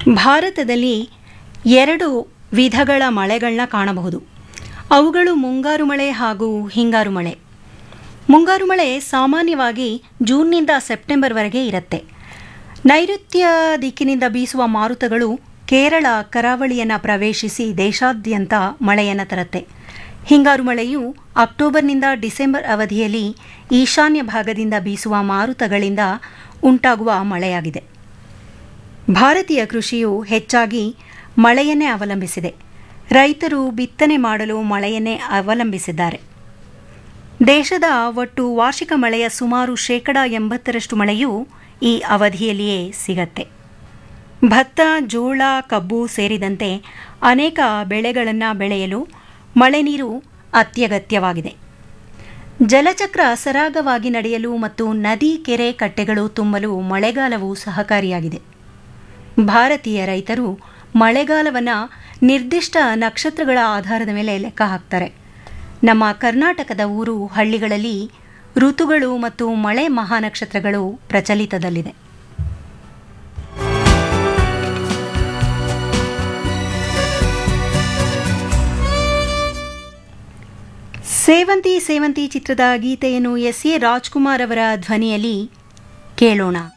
ಭಾರತದಲ್ಲಿ ಎರಡು ವಿಧಗಳ ಮಳೆಗಳನ್ನ ಕಾಣಬಹುದು ಅವುಗಳು ಮುಂಗಾರು ಮಳೆ ಹಾಗೂ ಹಿಂಗಾರು ಮಳೆ ಮುಂಗಾರು ಮಳೆ ಸಾಮಾನ್ಯವಾಗಿ ಜೂನ್ನಿಂದ ಸೆಪ್ಟೆಂಬರ್ವರೆಗೆ ಇರುತ್ತೆ ನೈಋತ್ಯ ದಿಕ್ಕಿನಿಂದ ಬೀಸುವ ಮಾರುತಗಳು ಕೇರಳ ಕರಾವಳಿಯನ್ನು ಪ್ರವೇಶಿಸಿ ದೇಶಾದ್ಯಂತ ಮಳೆಯನ್ನು ತರುತ್ತೆ ಹಿಂಗಾರು ಮಳೆಯು ಅಕ್ಟೋಬರ್ನಿಂದ ಡಿಸೆಂಬರ್ ಅವಧಿಯಲ್ಲಿ ಈಶಾನ್ಯ ಭಾಗದಿಂದ ಬೀಸುವ ಮಾರುತಗಳಿಂದ ಉಂಟಾಗುವ ಮಳೆಯಾಗಿದೆ ಭಾರತೀಯ ಕೃಷಿಯು ಹೆಚ್ಚಾಗಿ ಮಳೆಯನ್ನೇ ಅವಲಂಬಿಸಿದೆ ರೈತರು ಬಿತ್ತನೆ ಮಾಡಲು ಮಳೆಯನ್ನೇ ಅವಲಂಬಿಸಿದ್ದಾರೆ ದೇಶದ ಒಟ್ಟು ವಾರ್ಷಿಕ ಮಳೆಯ ಸುಮಾರು ಶೇಕಡ ಎಂಬತ್ತರಷ್ಟು ಮಳೆಯು ಈ ಅವಧಿಯಲ್ಲಿಯೇ ಸಿಗತ್ತೆ ಭತ್ತ ಜೋಳ ಕಬ್ಬು ಸೇರಿದಂತೆ ಅನೇಕ ಬೆಳೆಗಳನ್ನು ಬೆಳೆಯಲು ಮಳೆ ನೀರು ಅತ್ಯಗತ್ಯವಾಗಿದೆ ಜಲಚಕ್ರ ಸರಾಗವಾಗಿ ನಡೆಯಲು ಮತ್ತು ನದಿ ಕೆರೆ ಕಟ್ಟೆಗಳು ತುಂಬಲು ಮಳೆಗಾಲವು ಸಹಕಾರಿಯಾಗಿದೆ ಭಾರತೀಯ ರೈತರು ಮಳೆಗಾಲವನ್ನು ನಿರ್ದಿಷ್ಟ ನಕ್ಷತ್ರಗಳ ಆಧಾರದ ಮೇಲೆ ಲೆಕ್ಕ ಹಾಕ್ತಾರೆ ನಮ್ಮ ಕರ್ನಾಟಕದ ಊರು ಹಳ್ಳಿಗಳಲ್ಲಿ ಋತುಗಳು ಮತ್ತು ಮಳೆ ಮಹಾನಕ್ಷತ್ರಗಳು ಪ್ರಚಲಿತದಲ್ಲಿದೆ ಸೇವಂತಿ ಸೇವಂತಿ ಚಿತ್ರದ ಗೀತೆಯನ್ನು ಎಸ್ ಎ ರಾಜ್ಕುಮಾರ್ ಅವರ ಧ್ವನಿಯಲ್ಲಿ ಕೇಳೋಣ